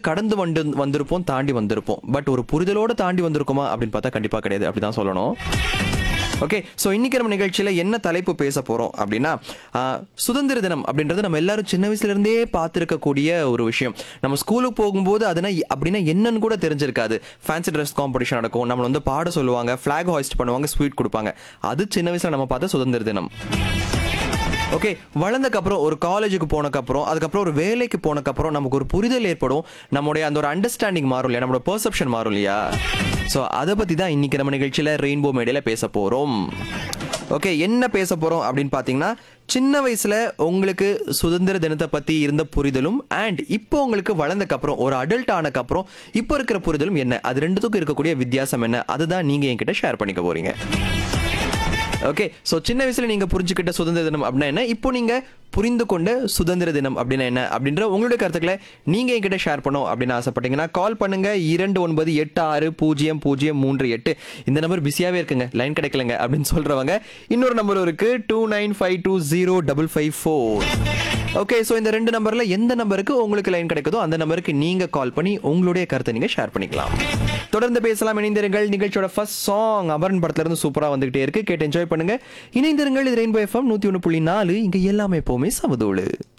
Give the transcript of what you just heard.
கடந்து வந்து வந்திருப்போம் தாண்டி வந்திருப்போம் பட் ஒரு புரிதலோட தாண்டி வந்திருக்குமா அப்படின்னு பார்த்தா கண்டிப்பா கிடையாது அப்படிதான் சொல்லணும் ஓகே ஸோ இன்னைக்கு நம்ம நிகழ்ச்சியில என்ன தலைப்பு பேச போறோம் அப்படின்னா ஆஹ், சுதந்திர தினம் அப்படின்றது நம்ம எல்லாரும் சின்ன வயசுல இருந்தே பார்த்துருக்கக்கூடிய ஒரு விஷயம் நம்ம ஸ்கூலுக்கு போகும்போது அதுனா அப்படின்னா என்னன்னு கூட தெரிஞ்சிருக்காது ஃபேன்சி ட்ரெஸ் காம்படிஷன் நடக்கும் நம்மள வந்து பாட சொல்லுவாங்க ஃபிளாக் ஹாய்ஸ்ட் பண்ணுவாங்க ஸ்வீட் கொடுப்பாங்க அது சின்ன வயசுல நம்ம பார்த்த சுதந்திர தினம் ஓகே வளர்ந்தக்கப்புறம் ஒரு காலேஜுக்கு போனக்கப்புறம் அதுக்கப்புறம் ஒரு வேலைக்கு போனக்கப்புறம் நமக்கு ஒரு புரிதல் ஏற்படும் நம்மளுடைய அந்த ஒரு அண்டர்ஸ்டாண்டிங் மாறும் இல்லையா நம்மளோட பெர்செப்ஷன் மாறும் இல்லையா ஸோ அதை பற்றி தான் இன்னைக்கு நம்ம நிகழ்ச்சியில் ரெயின்போ மேடையில் பேச போகிறோம் ஓகே என்ன பேச போகிறோம் அப்படின்னு பார்த்தீங்கன்னா சின்ன வயசில் உங்களுக்கு சுதந்திர தினத்தை பற்றி இருந்த புரிதலும் அண்ட் இப்போ உங்களுக்கு வளர்ந்தக்கப்புறம் ஒரு அடல்ட் ஆனக்கப்புறம் இப்போ இருக்கிற புரிதலும் என்ன அது ரெண்டுத்துக்கும் இருக்கக்கூடிய வித்தியாசம் என்ன அதுதான் நீங்கள் என்கிட்ட ஷேர் பண்ணிக்க போகிறீங்க ஓகே ஸோ சின்ன வயசுல நீங்க புரிஞ்சுக்கிட்ட சுதந்திர தினம் அப்படின்னா என்ன இப்போ நீங்க புரிந்து கொண்ட சுதந்திர தினம் அப்படின்னா என்ன அப்படின்ற உங்களுடைய கருத்துக்களை நீங்க என்கிட்ட ஷேர் பண்ணோம் அப்படின்னு ஆசைப்பட்டீங்கன்னா கால் பண்ணுங்க இரண்டு ஒன்பது எட்டு ஆறு பூஜ்ஜியம் பூஜ்ஜியம் மூன்று எட்டு இந்த நம்பர் பிஸியாவே இருக்குங்க லைன் கிடைக்கலங்க அப்படின்னு சொல்றவங்க இன்னொரு நம்பர் இருக்கு two nine five two zero double five four okay so இந்த ரெண்டு நம்பர்ல எந்த நம்பருக்கு உங்களுக்கு லைன் கிடைக்குதோ அந்த நம்பருக்கு நீங்க கால் பண்ணி உங்களுடைய கருத்தை நீங்க ஷேர் பண்ணிக்கலாம் தொடர்ந்து பேசலாம் இணைந்திருங்கள் நிகழ்ச்சியோட ஃபர்ஸ்ட் சாங் அமரன் படத்துல இருந்து சூப்பரா வந்துகிட்டே இருக்கு கேட்டு என்ஜாய் பண்ணுங்க இணைந்திருங்கள் இது ரெயின்போ எஃப்எம் நூத்தி ஒன்று புள்ளி நாலு இங்க எல்லாமே எப்பவுமே சமதோடு